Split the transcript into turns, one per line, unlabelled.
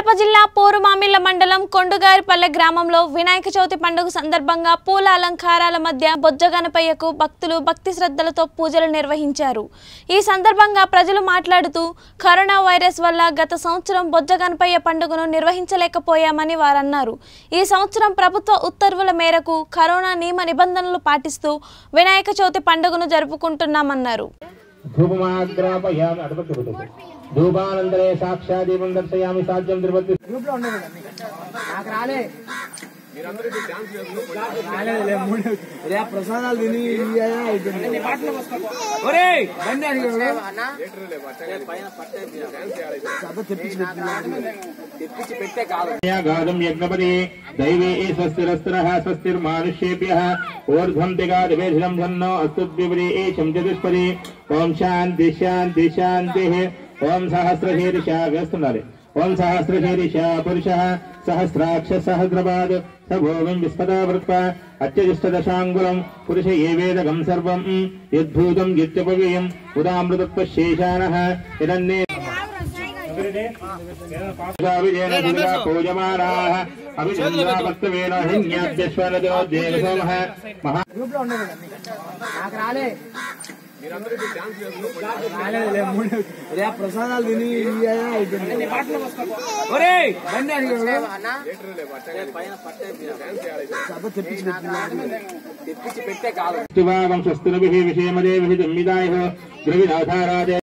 కడప జిల్లా పోరుమామిళ్ల మండలం కొండుగారిపల్లె గ్రామంలో వినాయక చవితి పండుగ సందర్భంగా పూల అలంకారాల మధ్య బొజ్జ గణపయ్యకు భక్తులు భక్తి శ్రద్ధలతో పూజలు నిర్వహించారు ఈ సందర్భంగా ప్రజలు మాట్లాడుతూ కరోనా వైరస్ వల్ల గత సంవత్సరం బొజ్జ గణపయ్య పండుగను నిర్వహించలేకపోయామని వారన్నారు ఈ సంవత్సరం ప్రభుత్వ ఉత్తర్వుల మేరకు కరోనా నియమ నిబంధనలు పాటిస్తూ వినాయక చవితి పండుగను జరుపుకుంటున్నామన్నారు
ధూపమాగ్రాపయామి అటుపక్క పెట్టు ధూపానంతరే సాక్షాదీపం దర్శయామి సాధ్యం తిరుపతి
రే ప్రసాదాలు తిని ఇయ్యాయా అయిపోయింది. ఒరేయ్, బండి అడిగాడు. సభ తెప్పించి పెట్టినాడు.
గాదం యజ్ఞపతి దైవే స్వస్తిరస్త్రః స్వస్తిర్మానుష్యేభ్యः ఊర్ధ్వం దిగాదివేషం ధన్నో అస్తుద్విపరీషం చతుష్పది ఓం శాంతి శాంతి శాంతి ఓం సహస్రశీర్ష వేస్తున్నారు ఓం సహస్రశీర్ష పురుష సహస్రాక్ష సహస్రపాద్ సభోగం విస్పదా వృత్వ అత్యజిష్టదశాంగులం పురుష ఏ వేదకం సర్వం యద్భూతం యత్యపవ్యయం ఉదామృతత్వ శేషానః ఇదన్నే పూజమానాः అభిషేకవేన హిన్యాభ్యశ్వనదోద్యేనసోమః మహా
గ్రూప్ లో ఉండదు నాకు రాలే రాలేదులే, మూడు. రే ప్రసాదాలు తిని ఇయ్యాయా అయిపోయింది. ఒరేయ్, బండి అడిగాడు. సభ తెప్పించి పెట్టినాడు.
వంశస్తురభిः విషయమదే విహితం విదాయ ద్రవిడాధారాజ